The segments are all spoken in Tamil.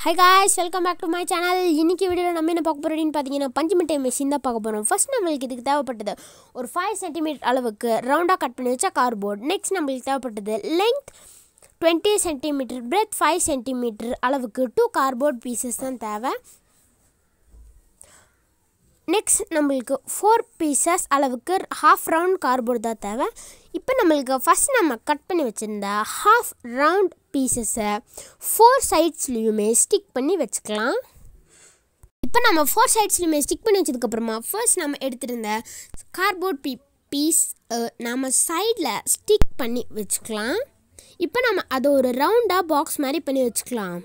high guys welcome back to my channel இன்னைக்கு வீடியோவில் நம்ம என்ன பார்க்க போகிறோம் அப்படின்னு பார்த்தீங்கன்னா பஞ்சுமிட்டை மெஷின் தான் பார்க்க போகிறோம் ஃபர்ஸ்ட் நம்மளுக்கு இதுக்கு தேவைப்பட்டது ஒரு ஃபைவ் சென்டிமீட்டர் அளவுக்கு ரவுண்டாக கட் பண்ணி வச்ச கார்போர்ட் நெக்ஸ்ட் நம்மளுக்கு தேவைப்பட்டது length twenty centimetre breadth five centimetre அளவுக்கு டூ கார்போர்ட் பீசஸ் தான் தேவை நெக்ஸ்ட் நம்மளுக்கு ஃபோர் பீசஸ் அளவுக்கு ஹாஃப் ரவுண்ட் கார்போர்ட் தான் தேவை இப்போ நம்மளுக்கு ஃபஸ்ட் நம்ம கட் பண்ணி வச்சுருந்த ஹாஃப் ரவுண்ட் பீசஸை ஃபோர் சைட்ஸ்லேயுமே ஸ்டிக் பண்ணி வச்சுக்கலாம் இப்போ நம்ம ஃபோர் சைட்ஸ்லையுமே ஸ்டிக் பண்ணி வச்சதுக்கப்புறமா ஃபர்ஸ்ட் நம்ம எடுத்திருந்த கார்போர்ட் பீ பீஸ் நம்ம சைடில் ஸ்டிக் பண்ணி வச்சுக்கலாம் இப்போ நம்ம அதை ஒரு ரவுண்டாக பாக்ஸ் மாதிரி பண்ணி வச்சுக்கலாம்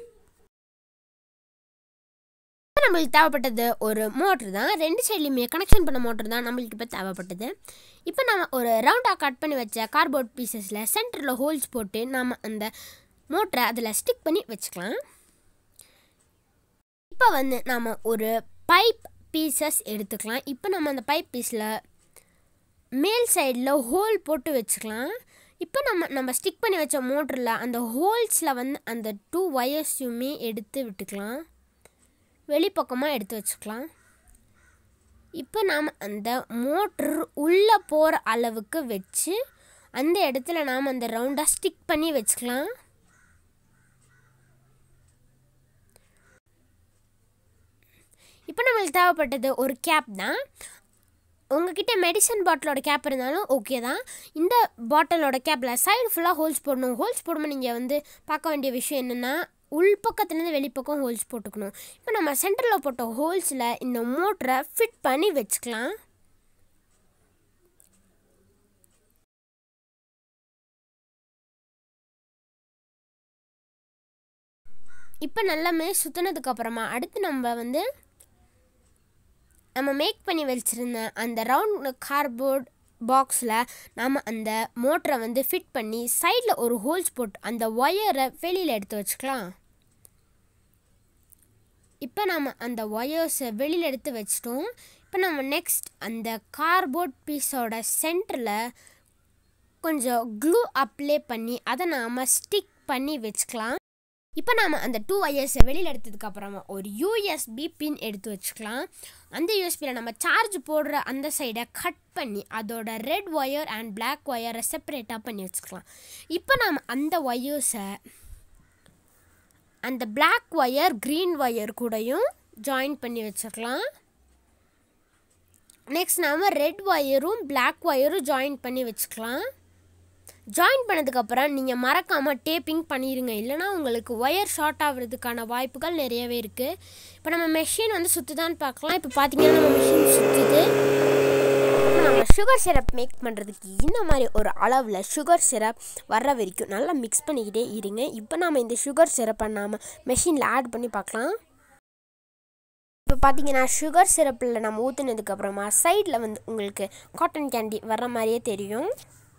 இப்போ நம்மளுக்கு தேவைப்பட்டது ஒரு மோட்ரு தான் ரெண்டு சைட்லையுமே கனெக்ஷன் பண்ண மோட்ரு தான் நம்மளுக்கு இப்போ தேவைப்பட்டது இப்போ நம்ம ஒரு ரவுண்டாக கட் பண்ணி வச்ச கார்போர்ட் பீசஸில் சென்டரில் ஹோல்ஸ் போட்டு நம்ம அந்த மோட்டரை அதில் ஸ்டிக் பண்ணி வச்சுக்கலாம் இப்போ வந்து நாம் ஒரு பைப் பீசஸ் எடுத்துக்கலாம் இப்போ நம்ம அந்த பைப் பீஸில் மேல் சைடில் ஹோல் போட்டு வச்சுக்கலாம் இப்போ நம்ம நம்ம ஸ்டிக் பண்ணி வச்ச மோட்டரில் அந்த ஹோல்ஸில் வந்து அந்த டூ ஒயர்ஸையுமே எடுத்து விட்டுக்கலாம் வெளிப்பக்கமாக எடுத்து வச்சுக்கலாம் இப்போ நாம் அந்த மோட்ரு உள்ளே போகிற அளவுக்கு வச்சு அந்த இடத்துல நாம் அந்த ரவுண்டாக ஸ்டிக் பண்ணி வச்சுக்கலாம் இப்போ நம்மளுக்கு தேவைப்பட்டது ஒரு கேப் தான் உங்ககிட்ட மெடிசன் பாட்டிலோட கேப் இருந்தாலும் ஓகே தான் இந்த பாட்டிலோட கேப்பில் சைடு ஃபுல்லாக ஹோல்ஸ் போடணும் ஹோல்ஸ் போடும்போது நீங்கள் வந்து பார்க்க வேண்டிய விஷயம் என்னென்னா உள்பக்கத்துலேருந்து வெளிப்பக்கம் ஹோல்ஸ் போட்டுக்கணும் இப்போ நம்ம சென்டரில் போட்ட ஹோல்ஸில் இந்த மோட்டரை ஃபிட் பண்ணி வச்சுக்கலாம் இப்போ நல்லாமே சுற்றினதுக்கப்புறமா அடுத்து நம்ம வந்து நம்ம மேக் பண்ணி வச்சுருந்த அந்த ரவுண்ட் கார்போர்ட் பாக்ஸில் நாம் அந்த மோட்டரை வந்து ஃபிட் பண்ணி சைடில் ஒரு ஹோல்ஸ் போட்டு அந்த ஒயரை வெளியில் எடுத்து வச்சுக்கலாம் இப்போ நம்ம அந்த ஒயர்ஸை வெளியில் எடுத்து வச்சிட்டோம் இப்போ நம்ம நெக்ஸ்ட் அந்த கார்போர்ட் பீஸோட சென்டரில் கொஞ்சம் க்ளூ அப்ளை பண்ணி அதை நாம் ஸ்டிக் பண்ணி வச்சுக்கலாம் இப்போ நாம் அந்த டூ ஒயர்ஸை வெளியில் எடுத்ததுக்கப்புறமா ஒரு யூஎஸ்பி பின் எடுத்து வச்சுக்கலாம் அந்த யூஎஸ்பியில் நம்ம சார்ஜ் போடுற அந்த சைடை கட் பண்ணி அதோட ரெட் ஒயர் அண்ட் பிளாக் ஒயரை செப்பரேட்டாக பண்ணி வச்சுக்கலாம் இப்போ நாம் அந்த ஒயர்ஸை அந்த பிளாக் ஒயர் க்ரீன் ஒயர் கூடயும் ஜாயின் பண்ணி வச்சுக்கலாம் நெக்ஸ்ட் நாம் ரெட் ஒயரும் பிளாக் ஒயரும் ஜாயின் பண்ணி வச்சுக்கலாம் ஜாயின் பண்ணதுக்கப்புறம் நீங்கள் மறக்காமல் டேப்பிங் பண்ணிடுங்க இல்லைனா உங்களுக்கு ஒயர் ஷார்ட் ஆகிறதுக்கான வாய்ப்புகள் நிறையவே இருக்குது இப்போ நம்ம மெஷின் வந்து சுற்றுதான்னு பார்க்கலாம் இப்போ பார்த்தீங்கன்னா நம்ம மிஷின் சுற்றுது இப்போ நம்ம சுகர் சிரப் மேக் பண்ணுறதுக்கு இந்த மாதிரி ஒரு அளவில் சுகர் சிரப் வர்ற வரைக்கும் நல்லா மிக்ஸ் பண்ணிக்கிட்டே இருங்க இப்போ நாம் இந்த சுகர் சிரப்பை நாம் மெஷினில் ஆட் பண்ணி பார்க்கலாம் இப்போ பார்த்தீங்கன்னா சுகர் சிரப்பில் நம்ம ஊற்றுனதுக்கப்புறமா சைடில் வந்து உங்களுக்கு காட்டன் கேண்டி வர்ற மாதிரியே தெரியும்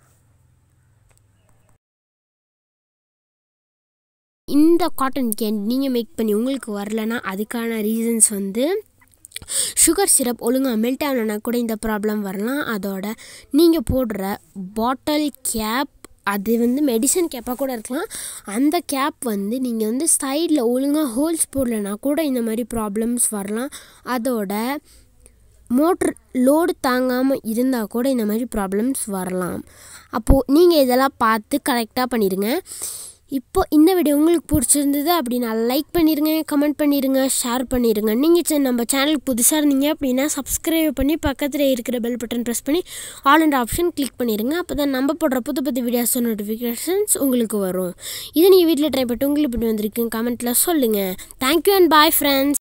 இந்த காட்டன் கேண்டி நீங்கள் மேக் பண்ணி உங்களுக்கு வரலன்னா அதுக்கான ரீசன்ஸ் வந்து சுகர் சிரப் ஒழுங்காக மெல்ட் ஆகலைன்னா கூட இந்த ப்ராப்ளம் வரலாம் அதோட நீங்கள் போடுற பாட்டில் கேப் அது வந்து மெடிசன் கேப்பாக கூட இருக்கலாம் அந்த கேப் வந்து நீங்கள் வந்து சைடில் ஒழுங்காக ஹோல்ஸ் போடலைன்னா கூட இந்த மாதிரி ப்ராப்ளம்ஸ் வரலாம் அதோட மோட்ரு லோடு தாங்காமல் இருந்தால் கூட இந்த மாதிரி ப்ராப்ளம்ஸ் வரலாம் அப்போது நீங்கள் இதெல்லாம் பார்த்து கரெக்டாக பண்ணிடுங்க இப்போ இந்த வீடியோ உங்களுக்கு பிடிச்சிருந்தது அப்படின்னா லைக் பண்ணிடுங்க கமெண்ட் பண்ணிடுங்க ஷேர் பண்ணிடுங்க நீங்கள் நம்ம சேனலுக்கு புதுசாக இருந்தீங்க அப்படின்னா சப்ஸ்கிரைப் பண்ணி பக்கத்தில் இருக்கிற பெல் பட்டன் ப்ரெஸ் பண்ணி ஆல் அண்ட் ஆப்ஷன் கிளிக் பண்ணிடுங்க அப்போ தான் நம்ம போடுற புது புது வீடியோஸ் நோட்டிஃபிகேஷன்ஸ் உங்களுக்கு வரும் இதை நீங்கள் வீட்டில் ட்ரை பண்ணிட்டு உங்களுக்கு இப்படி வந்திருக்கு கமெண்ட்டில் சொல்லுங்கள் தேங்க்யூ அண்ட் பாய் ஃப்ரெண்ட்ஸ்